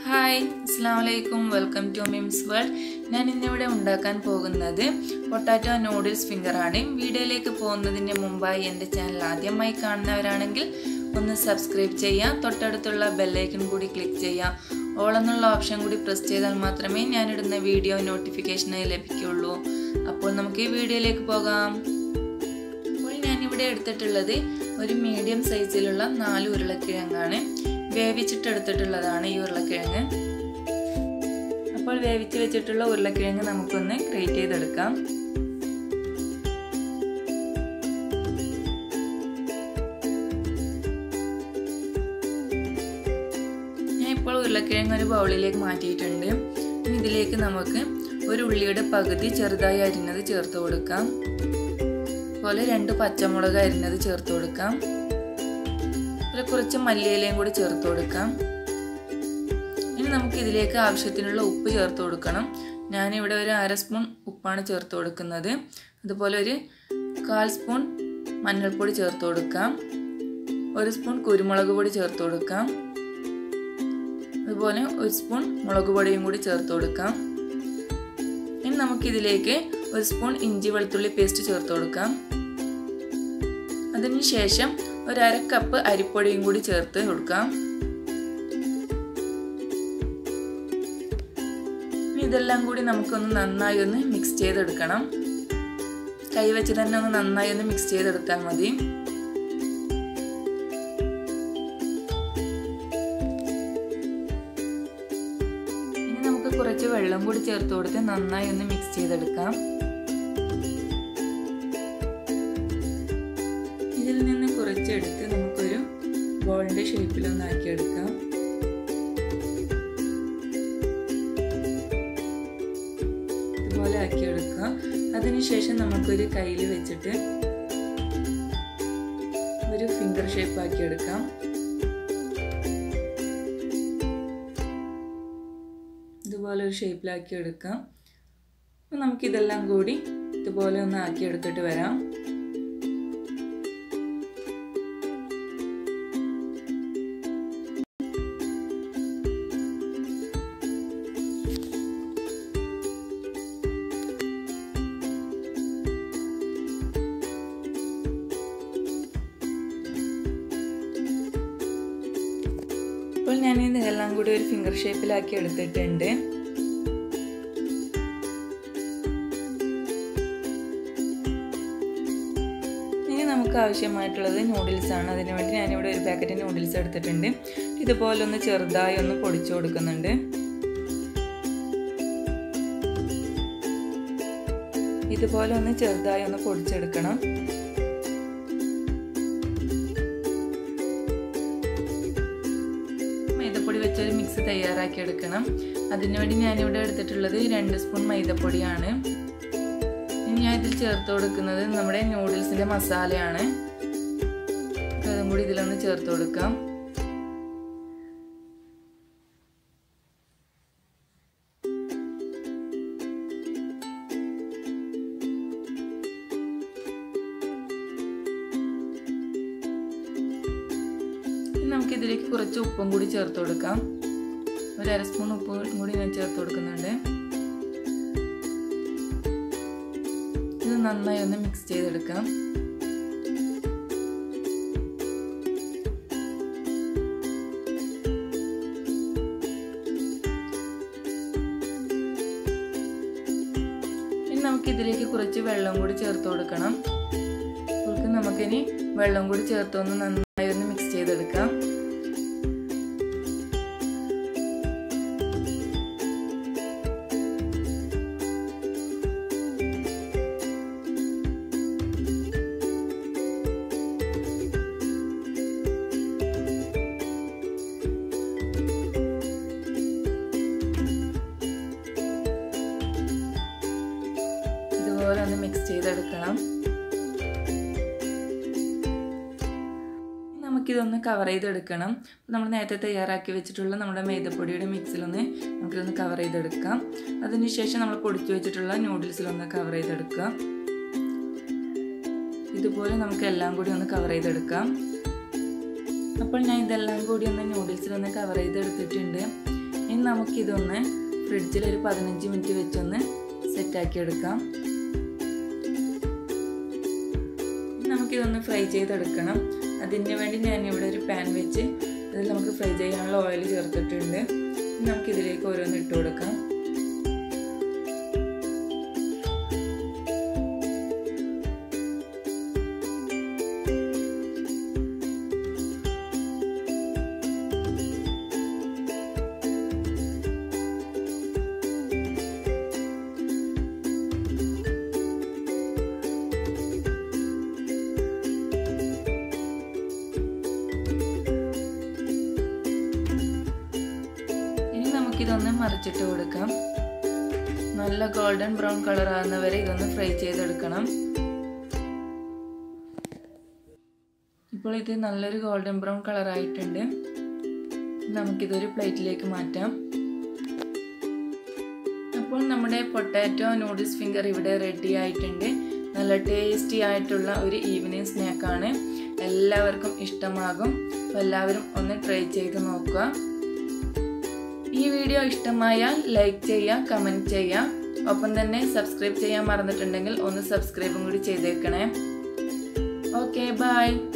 hi അസ്സാം വലൈക്കും welcome to MIMS world ഞാൻ ഇന്നിവിടെ ഉണ്ടാക്കാൻ പോകുന്നത് പൊട്ടാറ്റോ നൂഡിൽസ് ഫിംഗറാണ് വീഡിയോയിലേക്ക് പോകുന്നതിന് മുമ്പായി എൻ്റെ ചാനൽ ആദ്യമായി കാണുന്നവരാണെങ്കിൽ ഒന്ന് സബ്സ്ക്രൈബ് ചെയ്യുക തൊട്ടടുത്തുള്ള ബെല്ലൈക്കൺ കൂടി ക്ലിക്ക് ചെയ്യുക ഓൾ എന്നുള്ള ഓപ്ഷൻ കൂടി പ്രസ് ചെയ്താൽ മാത്രമേ ഞാനിടുന്ന വീഡിയോ നോട്ടിഫിക്കേഷനായി ലഭിക്കുള്ളൂ അപ്പോൾ നമുക്ക് ഈ വീഡിയോയിലേക്ക് പോകാം അപ്പോൾ ഞാനിവിടെ എടുത്തിട്ടുള്ളത് ഒരു മീഡിയം സൈസിലുള്ള നാല് ഉരുളക്കിഴങ്ങാണ് വേവിച്ചിട്ട് എടുത്തിട്ടുള്ളതാണ് ഈ ഉരുളക്കിഴങ്ങ് അപ്പോൾ വേവിച്ച് വെച്ചിട്ടുള്ള ഉരുളക്കിഴങ്ങ് നമുക്കൊന്ന് ഗ്രേറ്റ് ചെയ്തെടുക്കാം ഞാൻ ഇപ്പോൾ ഉരുളക്കിഴങ്ങ് ഒരു ബൗളിലേക്ക് മാറ്റിയിട്ടുണ്ട് ഇനി ഇതിലേക്ക് നമുക്ക് ഒരു ഉള്ളിയുടെ പകുതി ചെറുതായി അരിഞ്ഞത് ചേർത്ത് കൊടുക്കാം അതുപോലെ രണ്ട് പച്ചമുളക് അരിഞ്ഞത് ചേർത്ത് കൊടുക്കാം അതിൽ കുറച്ച് മല്ലിയിലയും കൂടി ചേർത്ത് കൊടുക്കാം ഇനി നമുക്ക് ഇതിലേക്ക് ആവശ്യത്തിനുള്ള ഉപ്പ് ചേർത്ത് കൊടുക്കണം ഞാനിവിടെ ഒരു അര സ്പൂൺ ഉപ്പാണ് ചേർത്ത് കൊടുക്കുന്നത് അതുപോലെ ഒരു കാൽ സ്പൂൺ മഞ്ഞൾപ്പൊടി ചേർത്ത് കൊടുക്കാം ഒരു സ്പൂൺ കുരുമുളക് പൊടി ചേർത്ത് കൊടുക്കാം അതുപോലെ ഒരു സ്പൂൺ മുളക് പൊടിയും കൂടി ചേർത്ത് കൊടുക്കാം ഇനി നമുക്കിതിലേക്ക് ഒരു സ്പൂൺ ഇഞ്ചി വെളുത്തുള്ളി പേസ്റ്റ് ചേർത്ത് കൊടുക്കാം അതിനുശേഷം ഒരു അര കപ്പ് അരിപ്പൊടിയും കൂടി ചേർത്ത് കൊടുക്കാം ഇതെല്ലാം കൂടി നമുക്കൊന്ന് നന്നായി ഒന്ന് മിക്സ് ചെയ്തെടുക്കണം കൈവച്ച് തന്നെ ഒന്ന് നന്നായി ഒന്ന് മിക്സ് ചെയ്തെടുത്താൽ മതി ഇനി നമുക്ക് കുറച്ച് വെള്ളം കൂടി ചേർത്ത് കൊടുത്ത് നന്നായി ഒന്ന് മിക്സ് ചെയ്തെടുക്കാം ഇതിൽ നിന്ന് കുറച്ചെടുത്ത് നമുക്കൊരു ബോളിന്റെ ഷേപ്പിലൊന്ന് ആക്കിയെടുക്കാം ഇതുപോലെ ആക്കിയെടുക്കാം അതിനുശേഷം നമുക്കൊരു കയ്യിൽ വെച്ചിട്ട് ഒരു ഫിംഗർ ഷേപ്പ് ആക്കിയെടുക്കാം ഇതുപോലെ ഒരു ഷേപ്പിലാക്കി എടുക്കാം അപ്പം നമുക്കിതെല്ലാം കൂടി ഇതുപോലെ ഒന്ന് ആക്കി എടുത്തിട്ട് വരാം ഇപ്പോൾ ഞാൻ ഇതെല്ലാം കൂടി ഒരു ഫിംഗർ ഷേപ്പിലാക്കി എടുത്തിട്ടുണ്ട് ഇനി നമുക്ക് ആവശ്യമായിട്ടുള്ളത് നൂഡിൽസ് ആണ് അതിനു വേണ്ടി ഞാനിവിടെ ഒരു പാക്കറ്റ് നൂഡിൽസ് എടുത്തിട്ടുണ്ട് ഇതുപോലെ ഒന്ന് ചെറുതായി ഒന്ന് പൊടിച്ചു കൊടുക്കുന്നുണ്ട് ഇതുപോലെ ഒന്ന് ചെറുതായി ഒന്ന് പൊടിച്ചെടുക്കണം മൈദപ്പൊടി വെച്ചൊരു മിക്സ് തയ്യാറാക്കി എടുക്കണം അതിനുവേണ്ടി ഞാനിവിടെ എടുത്തിട്ടുള്ളത് രണ്ട് സ്പൂൺ മൈദപ്പൊടിയാണ് ഇനി ഞാൻ ഇതിൽ ചേർത്ത് കൊടുക്കുന്നത് നമ്മുടെ നൂഡിൽസിൻ്റെ മസാലയാണ് അതും കൂടി ഇതിലൊന്ന് ചേർത്ത് കൊടുക്കാം നമുക്കിതിലേക്ക് കുറച്ച് ഉപ്പും കൂടി ചേർത്ത് കൊടുക്കാം ഒരു അര സ്പൂൺ ഉപ്പും കൂടി ഞാൻ ചേർത്ത് കൊടുക്കുന്നുണ്ട് ഇത് നന്നായി ഒന്ന് മിക്സ് ചെയ്തെടുക്കാം ഇനി നമുക്ക് ഇതിലേക്ക് കുറച്ച് വെള്ളം കൂടി ചേർത്ത് കൊടുക്കണം നമുക്ക് നമുക്കിനി വെള്ളം കൂടി ചേർത്തൊന്ന് നന്നായി ഒന്ന് മിക്സ് ചെയ്തെടുക്കാം ഇതുപോലെ ഒന്ന് മിക്സ് ചെയ്തെടുക്കണം നമുക്കിതൊന്ന് കവർ ചെയ്തെടുക്കണം നമ്മൾ നേരത്തെ തയ്യാറാക്കി വെച്ചിട്ടുള്ള നമ്മുടെ മൈദപ്പൊടിയുടെ മിക്സിലൊന്ന് നമുക്കിതൊന്ന് കവർ ചെയ്തെടുക്കാം അതിനുശേഷം നമ്മൾ പൊടിച്ചു വെച്ചിട്ടുള്ള നൂഡിൽസിലൊന്ന് കവർ ചെയ്തെടുക്കാം ഇതുപോലെ നമുക്ക് എല്ലാം കൂടി ഒന്ന് കവർ ചെയ്തെടുക്കാം അപ്പോൾ ഞാൻ ഇതെല്ലാം കൂടി ഒന്ന് നൂഡിൽസിലൊന്ന് കവർ ചെയ്തെടുത്തിട്ടുണ്ട് ഇനി നമുക്കിതൊന്ന് ഫ്രിഡ്ജിൽ ഒരു പതിനഞ്ച് മിനിറ്റ് വെച്ചൊന്ന് സെറ്റാക്കി എടുക്കാം നമുക്കിതൊന്ന് ഫ്രൈ ചെയ്തെടുക്കണം അതിന് വേണ്ടി ഞാൻ ഇവിടെ ഒരു പാൻ വെച്ച് അതിൽ നമുക്ക് ഫ്രൈ ചെയ്യാനുള്ള ഓയിൽ ചേർത്തിട്ടുണ്ട് നമുക്കിതിലേക്ക് ഓരോന്ന് ഇട്ട് കൊടുക്കാം ഇനി നമുക്കിതൊന്ന് മറിച്ചിട്ട് കൊടുക്കാം നല്ല ഗോൾഡൻ ബ്രൗൺ കളർ ആകുന്നവരെ ഇതൊന്ന് ഫ്രൈ ചെയ്തെടുക്കണം ഇപ്പോൾ ഇത് നല്ലൊരു ഗോൾഡൻ ബ്രൗൺ കളർ ആയിട്ടുണ്ട് നമുക്കിതൊരു പ്ലേറ്റിലേക്ക് മാറ്റാം അപ്പോൾ നമ്മുടെ പൊട്ടാറ്റോ നൂഡിൽസ് ഫിംഗർ ഇവിടെ റെഡി ആയിട്ടുണ്ട് നല്ല ടേസ്റ്റി ആയിട്ടുള്ള ഒരു ഈവനിങ് സ്നാക്കാണ് എല്ലാവർക്കും ഇഷ്ടമാകും അപ്പോൾ എല്ലാവരും ഒന്ന് ട്രൈ ചെയ്ത് നോക്കുക ഈ വീഡിയോ ഇഷ്ടമായാൽ ലൈക്ക് ചെയ്യുക കമൻറ്റ് ചെയ്യുക ഒപ്പം തന്നെ സബ്സ്ക്രൈബ് ചെയ്യാൻ മറന്നിട്ടുണ്ടെങ്കിൽ ഒന്ന് സബ്സ്ക്രൈബും കൂടി ചെയ്തേക്കണേ ഓക്കെ ബൈ